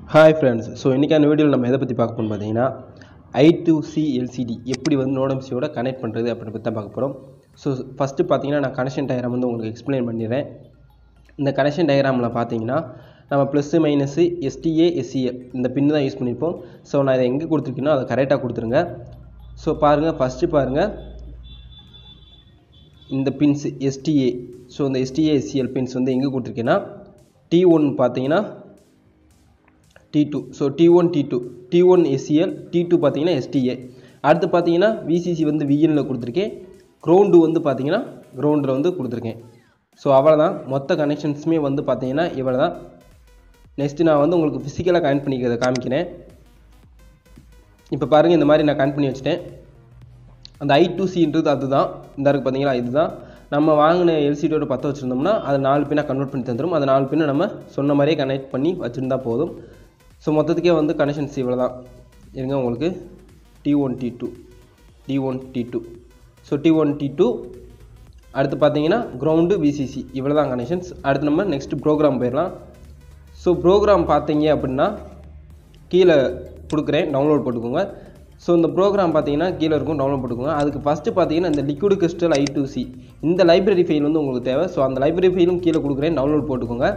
hi friends so இன்றைக்கான வீடியோவில் நம்ம எதை பற்றி பார்க்க போகிறோம் பார்த்தீங்கன்னா ஐ டு சி எல்சிடி எப்படி வந்து நோடம்சியோட கனெக்ட் பண்ணுறது அப்படின்னு பற்றி தான் பார்க்க போகிறோம் ஸோ ஃபஸ்ட்டு பார்த்தீங்கன்னா நான் கனெக்ஷன் டயக்ராம் வந்து உங்களுக்கு எக்ஸ்பிளைன் பண்ணிடுறேன் இந்த கனெக்ஷன் டயக்ராமில் பார்த்தீங்கன்னா நம்ம ப்ளஸ்ஸு மைனஸு எஸ்டிஏ எஸ்சிஎல் இந்த பின்னு தான் யூஸ் பண்ணியிருப்போம் ஸோ நான் இதை எங்கே கொடுத்துருக்கேனோ அதை கரெக்டாக கொடுத்துருங்க ஸோ பாருங்கள் ஃபஸ்ட்டு பாருங்கள் இந்த பின்ஸ் எஸ்டிஏ ஸோ இந்த எஸ்டிஏ எஸ்சிஎல் பின்ஸ் வந்து எங்கே கொடுத்துருக்கேன்னா டி ஒன் பார்த்தீங்கன்னா D two so D one D two D one SCL D two பார்த்தீங்கன்னா எஸ்டிஏ அடுத்து பார்த்தீங்கன்னா விசிசி வந்து விஎனில் கொடுத்துருக்கேன் க்ரௌண்டு வந்து பார்த்தீங்கன்னா க்ரௌண்டில் வந்து கொடுத்துருக்கேன் ஸோ அவ்வளோதான் மொத்த கனெக்ஷன்ஸுமே வந்து பார்த்தீங்கன்னா இவ்வளோ தான் நெக்ஸ்ட்டு நான் வந்து உங்களுக்கு ஃபிசிக்கலாக கனெக்ட் பண்ணிக்கிறத காமிக்கிறேன் இப்போ பாருங்கள் இந்த மாதிரி நான் கனெக்ட் பண்ணி வச்சுட்டேன் அந்த ஐ டூ சின்றது அதுதான் இந்த இருக்கு பார்த்தீங்களா இதுதான் நம்ம வாங்கின எல்சிடியோட பற்ற வச்சுருந்தோம்னா அதை நாலு பின்னாக கன்வெர்ட் பண்ணி தந்துடும் அந்த நாலு பின்னை நம்ம சொன்ன மாதிரியே கனெக்ட் பண்ணி வச்சுருந்தா போதும் ஸோ மொத்தத்துக்கே வந்து கனெக்ஷன்ஸ் இவ்வளோ தான் இருங்க உங்களுக்கு D one D two D one D two so D one D two அடுத்து பார்த்தீங்கன்னா கிரவுண்டு விசிசி இவ்வளோ தான் கனெக்ஷன்ஸ் அடுத்து நம்ம நெக்ஸ்ட் ப்ரோக்ராம் போயிடலாம் ஸோ ப்ரோக்ராம் பார்த்தீங்க அப்படின்னா கீழே கொடுக்குறேன் டவுன்லோட் போட்டுக்கோங்க ஸோ இந்த ப்ரோக்ராம் பார்த்தீங்கன்னா கீழே இருக்கும் டவுன்லோட் போட்டுக்கோங்க அதுக்கு ஃபஸ்ட்டு பார்த்தீங்கன்னா இந்த liquid crystal I two C இந்த லைப்ரரி ஃபைல் வந்து உங்களுக்கு தேவை ஸோ அந்த லைப்ரரி ஃபைலும் கீழே கொடுக்குறேன் டவுன்லோட் போட்டுக்கோங்க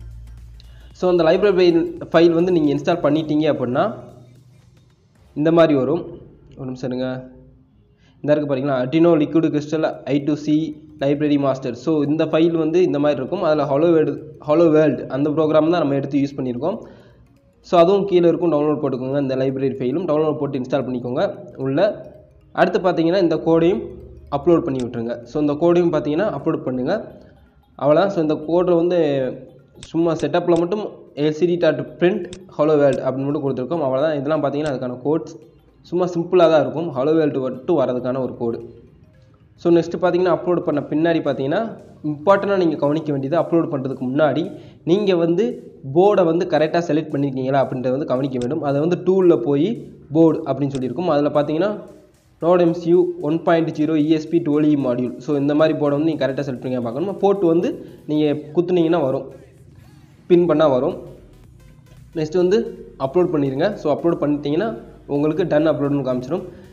ஸோ அந்த லைப்ரரி ஃபைல் ஃபைல் வந்து நீங்கள் இன்ஸ்டால் பண்ணிட்டீங்க அப்படின்னா இந்த மாதிரி வரும் ஒரு நிமிஷம் இருங்க இந்த இருக்குது பார்த்தீங்களா Arduino liquid crystal I two C library master so இந்த ஃபைல் வந்து இந்த மாதிரி இருக்கும் அதில் ஹலோ வேர்டு ஹலோ வேர்ல்டு அந்த ப்ரோக்ராம் தான் நம்ம எடுத்து யூஸ் பண்ணியிருக்கோம் ஸோ அதுவும் கீழே இருக்கும் டவுன்லோட் போட்டுக்கோங்க இந்த லைப்ரரி ஃபைலும் டவுன்லோட் போட்டு இன்ஸ்டால் பண்ணிக்கோங்க உள்ள அடுத்து பார்த்தீங்கன்னா இந்த கோடையும் அப்லோட் பண்ணி விட்டுருங்க ஸோ இந்த கோடையும் பார்த்தீங்கன்னா அப்லோட் பண்ணுங்கள் அவ்வளோதான் ஸோ இந்த கோடை வந்து சும்மா செட்டப்பில் மட்டும் LCD dot print hello world அப்படின்னு மட்டும் கொடுத்துருக்கோம் அவ்வளோதான் இதெல்லாம் பார்த்தீங்கன்னா அதுக்கான கோட்ஸ் சும்மா சிம்பிளாக தான் இருக்கும் ஹலோ வேர்ல்டு மட்டும் வரதுக்கான ஒரு கோடு ஸோ நெக்ஸ்ட்டு பார்த்தீங்கன்னா அப்லோட் பண்ண பின்னாடி பார்த்தீங்கன்னா இம்பார்ட்டண்ட்டாக நீங்கள் கவனிக்க வேண்டியது அப்லோட் பண்ணுறதுக்கு முன்னாடி நீங்கள் வந்து போர்டை வந்து கரெக்டாக செலக்ட் பண்ணியிருக்கீங்களா அப்படின்றத வந்து கவனிக்க வேண்டும் அதை வந்து டூலில் போய் போர்டு அப்படின்னு சொல்லியிருக்கும் அதில் பார்த்தீங்கன்னா note MCU one point zero ESP twelve E module so இந்த மாதிரி போர்டை வந்து நீங்கள் கரெக்டாக செலக்ட் பண்ணி பார்க்கணும் போர்ட் வந்து நீங்கள் குத்துனீங்கன்னா வரும் பின் பண்ணால் வரும் நெக்ஸ்ட் வந்து அப்லோட் பண்ணிடுங்க ஸோ அப்லோட் பண்ணிட்டீங்கன்னா உங்களுக்கு டன் அப்லோட்னு காமிச்சிடும்